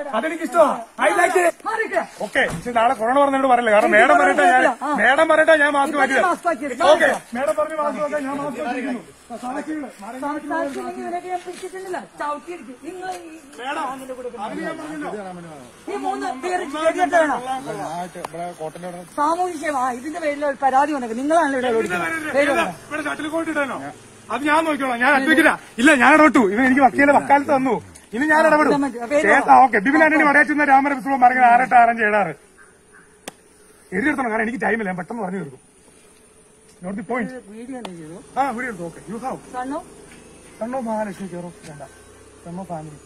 അതെനിക്ക് ഇഷ്ടമാണ് I like മാറിക്ക്. ഓക്കെ പക്ഷെ നാളെ കൊറോണ പറഞ്ഞോട് പറയില്ല കാരണം മേഡം പറയട്ടെ ഞാൻ ആ. മേഡം പറയട്ടെ ഞാൻ മാസ്ക് ഇപ്പൊ മാറ്റിയത് ഞാൻ mask മാറ്റിയത്. ഓക്കെ മേഡം പറഞ്ഞ് മാസ്ക് മാറ്റാൻ ഞാൻ മാസ്ക് മാറ്റിയിരിക്കുന്നു സാക്ഷികള് മാറി സംസാരിച്ചില്ലെങ്കിൽ ഇവരൊക്കെ ഞാൻ പിടിച്ചിട്ടുണ്ടല്ലോ ചവിട്ടിയിരിക്കും നിങ്ങൾ ഈ ഫാമിന്റെ കൂടെ അതിന് ഞാൻ പറഞ്ഞല്ലോ ഈ മൂന്ന് പേര് ചെടിയെടുത്ത് വേണം സാമൂഹ്യ സേവ ആ, ഇതിന്റെ പേരിൽ ഒരു പരാതി വന്നേക്കും നിങ്ങളാണല്ലോ ഇവിടെ ഓടിക്കുന്നത് പേര് ഏതാ? വേണം ഇവിടെ ഷട്ടിൽ കോട്ട് ഇടാനോ അത് ഞാൻ നോക്കിക്കോളാം ഞാൻ അഡ്വക്കില്ല ഇല്ല ഞാൻ ഇടപെട്ടു ഇവൻ എനിക്ക് വക്കീലെ വക്കാലത്ത് തന്നു ഇനി ഞാൻ ഇടപെടും ഇതാ മതി. പേര് ഓക്കെ ബിബിൻ ആന്റണി വടയാച്ചുന്ന രാമര വിശ്വം പറഞ്ഞ ആറെട്ട് ആറഞ്ച് ഏഴാറ് എഴുതിയെടുത്തോണം കാരണം എനിക്ക് ടൈമില്ല ഞാൻ പെട്ടെന്ന് പറഞ്ഞു തീർക്കും നോട്ട് ദി പോയിന്റ് വീഡിയോ തന്നെ ചെയ്തു ആ വീഡിയോ എടുത്തു ഓക്കെ യു ഹാവ് കണ്ണു സണ്ണോ മഹാലക്ഷ്മി കയറോ വേണ്ട സണ്ണോ ഫാമിലി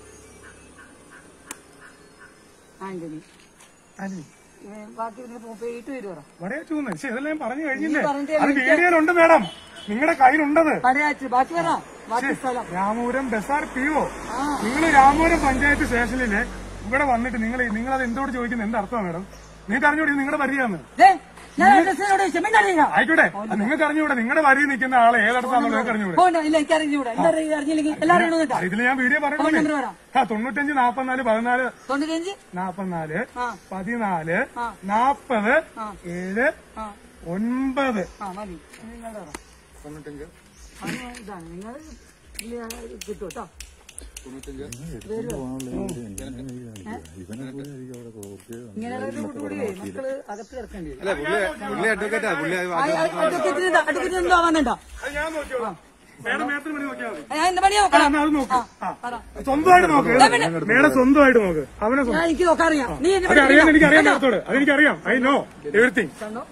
ആന്റണി ആന്റണി ഏ, ബാക്കി പിന്നെ പേയിട്ട് വരുവാ വടയാച്ചു പക്ഷെ ഇതെല്ലാം ഞാൻ പറഞ്ഞു കഴിഞ്ഞില്ലേ നീ പറഞ്ഞിട്ട് അത് വീഡിയോയിലുണ്ട് മേഡം നിങ്ങളുടെ കയ്യിലുണ്ടത് പടയാച്ച് ബാക്കി പറ ബാക്കി സ്ഥലം രാമപുരം ബസാർ പി ഒ ആ. നിങ്ങൾ രാമപുരം പഞ്ചായത്ത് സ്റ്റേഷനില് ഇവിടെ വന്നിട്ട് നിങ്ങൾ നിങ്ങൾ അത് എന്തോട് ചോദിക്കുന്നത് എന്താ അർത്ഥം മേഡം നിങ്ങൾക്ക് അറിഞ്ഞൂടെ ഇത് നിങ്ങളുടെ വരികയാണ് ദേ, ഞാൻ അഡ്രസ്സിനോട് ചോദിച്ചു മിണ്ടറിയാം ആയിക്കോട്ടെ അത് നിങ്ങൾക്ക് അറിഞ്ഞൂടെ നിങ്ങളുടെ വരി നിൽക്കുന്ന ആളെ ഏതടത്താണെന്ന് നിങ്ങൾക്ക് അറിഞ്ഞൂടെ പോണ്ട ഇല്ല എനിക്ക് അറിഞ്ഞൂടാ എന്താ അറിയ- അറിഞ്ഞില്ലെങ്കിൽ എല്ലാവരും അറിയണമെന്നിട്ടാ ഇതിൽ ഞാൻ വീഡിയോ ഫോൺ പറയുന്നത് നമ്പർ പറ ആ തൊണ്ണൂറ്റഞ്ച് നാപ്പത്തിനാല് പതിനാല് തൊണ്ണൂറ്റഞ്ച് നാപ്പത്തിനാല് ആ പതിനാല് ആ. നാപ്പത് ആ. ഏഴ് ആ ഒൻപത് ആ മതി ഇത് നിങ്ങളുടെ പറ തൊണ്ണൂറ്റഞ്ച് അത് ഇതാണ് നിങ്ങൾ കിട്ടും കേട്ടോ ഇങ്ങനെ കൂട്ടുകൂടി മക്കള് അകത്ത് കിടക്കേണ്ടി വരും അല്ല പുള്ളി പുള്ളി അഡ്വക്കേറ്റാ പുള്ളി അത് ആ, ആ, അഡ്വക്കേറ്റിന് എന്താ- അഡ്വക്കേറ്റിന് എന്തോ ആവാനുണ്ടോ അത് ഞാൻ നോക്കിയോളാം മേഡം മേഡത്തിന് വേണ്ടി നോക്കിയാൽ മതി ഞാൻ എന്ത് പണിയാ ആ, നോക്കണം എന്നാ അത് നോക്ക് ആ. പറ. സ്വന്തമായിട്ട് നോക്ക് മേഡം സ്വന്തമായിട്ട് നോക്ക് അവനെ സ്വന്തം ഞാൻ എനിക്ക് നോക്കാറിയാം നീ എന്നെ അത് അറിയാൻ എനിക്ക് അറിയാം കേട്ടോ? നേരത്തോട് അതെനിക്കറിയാം ഐ നോ എവറിത്തിങ് കണ്ടോ?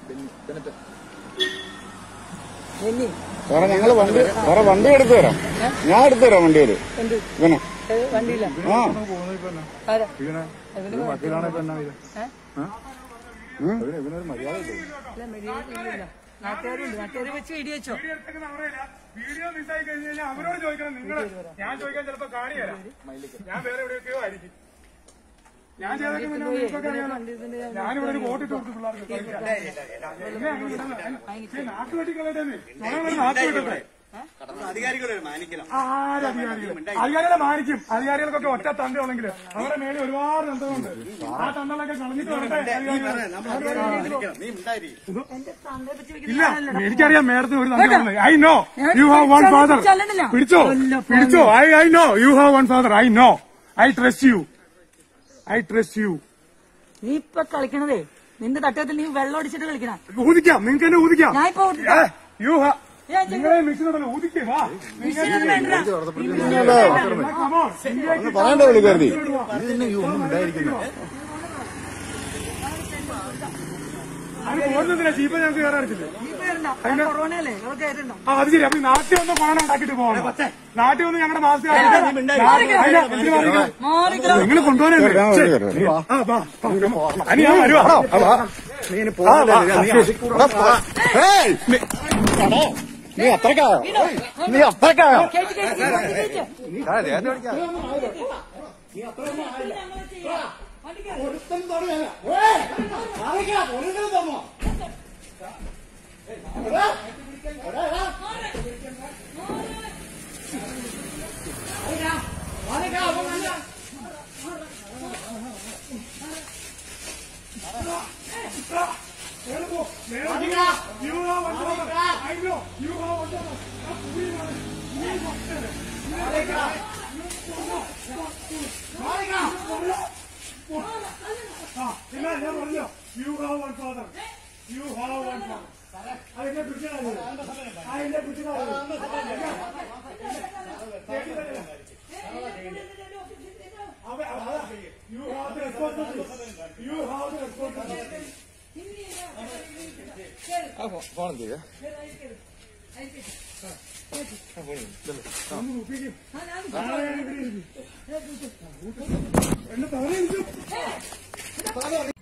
എന്നെ സാറേ ഞങ്ങള് വണ്ടി സാറേ വണ്ടി എടുത്തു തരാം ഞാൻ എടുത്തു തരാം വണ്ടിയില് എന്ത് ഇവനെ ഏ, വണ്ടിയില്ല ആ ആരാ? വക്കീലാണെ പെണ്ണ ഏ? ഇവനൊരു മര്യാദ ഇല്ല, മെഡിക്കൽ നാട്ടുകാരുണ്ട് നാട്ടുകാരെ വെച്ച് വീഡിയോ വെച്ചോ വീഡിയോ എടുത്തേക്കുന്ന അവരല്ല. വീഡിയോ മിസ്സായി കഴിഞ്ഞ് കഴിഞ്ഞാൽ അവരോട് ചോദിക്കണം നിങ്ങൾ ഞാൻ ചോദിക്കാൻ ചിലപ്പോ കാണിയല്ല ഞാൻ വേറെ എവിടെയൊക്കെയോ ആയിരിക്കും ഞാൻ ചെയ്തൊക്കെ പിന്നെ നിങ്ങൾക്കൊക്കെ അറിയാലോ ഞാനിവിടെ ഒരു വോട്ട് ഇട്ട് കൊടുത്തു പിള്ളേർക്ക് പിന്നെ അങ്ങനെ വിടുന്നത്. പക്ഷേ നാക്ക് വെട്ടിക്കളയട്ടെ ഞങ്ങളൊരു നാക്ക് വെട്ടട്ടെ അധികാരികളെ മാനിക്കണം ആരധികാരികൾ അധികാരികളെ മാനിക്കും അധികാരികൾക്കൊക്കെ ഒറ്റ തന്തയുള്ളെങ്കിൽ അവരുടെ മേളിൽ ഒരുപാട് തന്തകളുണ്ട് ആ തന്തകളൊക്കെ കളഞ്ഞിട്ട് വരട്ടെ അധികാരികൾ. നീ ഉണ്ടായിരിക്കും എന്റെ തന്തയെ പറ്റി ഇല്ല വെക്കുന്ന എനിക്കറിയാം മേഡത്തിന് ഒരു തന്തയുള്ളത് I know you have one father ചലനില്ല. പിടിച്ചോ കൊല്ല പിടിച്ചോ I I know you have one father I know I trust you I trust you നീ ഇപ്പൊ കളിക്കണതേ നിന്റെ തട്ടത്തിൽ നീ വെള്ളം അടിച്ചിട്ട് കളിക്കണ ഊതിക്കാം നിങ്ങൾക്ക് എന്നെ ഊതിക്കാം ഞാൻ ഇപ്പൊ ഊതിക്കാം. യു ഹാ ഞാൻ ചെയ്തു. നിങ്ങളെ മിക്സിനുണ്ടല്ലോ ഊതിക്കേ വാ മിഷീനൊന്നും വേണ്ട. Come on. ഇന്ത്യക്ക് പറയണ്ട വിളി കരുതി അത് പോകുന്നതിനാ ജീപ്പ് ഞങ്ങൾക്ക് കയറാറില്ല നീ പേരുണ്ട കൊറോണയല്ലേ നിങ്ങൾ കയറുണ്ടോ ആ അത് ശരി അപ്പൊ ഈ നാട്ടിൽ ഒന്ന് കൊറോണ ഉണ്ടാക്കിട്ട് പോകണം നാട്ടിൽ ഒന്ന് ഞങ്ങളുടെ മാസ്ക് മാറിക്കോ നിങ്ങൾ കൊണ്ടുപോകാനല്ലേ ഞാൻ ശരി. വണ്ടി കയറാം. ആ, വാ, വാ. അനി ഞാൻ വരുവാ ഏയ്! നീ അത്രക്കായോ നീ അത്രക്കായോ കേറ്റി കേറ്റി കേറ്റി കേറ്റി you have one father you have one father അതിനെ പിടിച്ചാൽ അതിനെ പിടിച്ചാൽ You have the responsibility. You have the responsibility. Phone ചെയ്യേ എന്നെ തവണ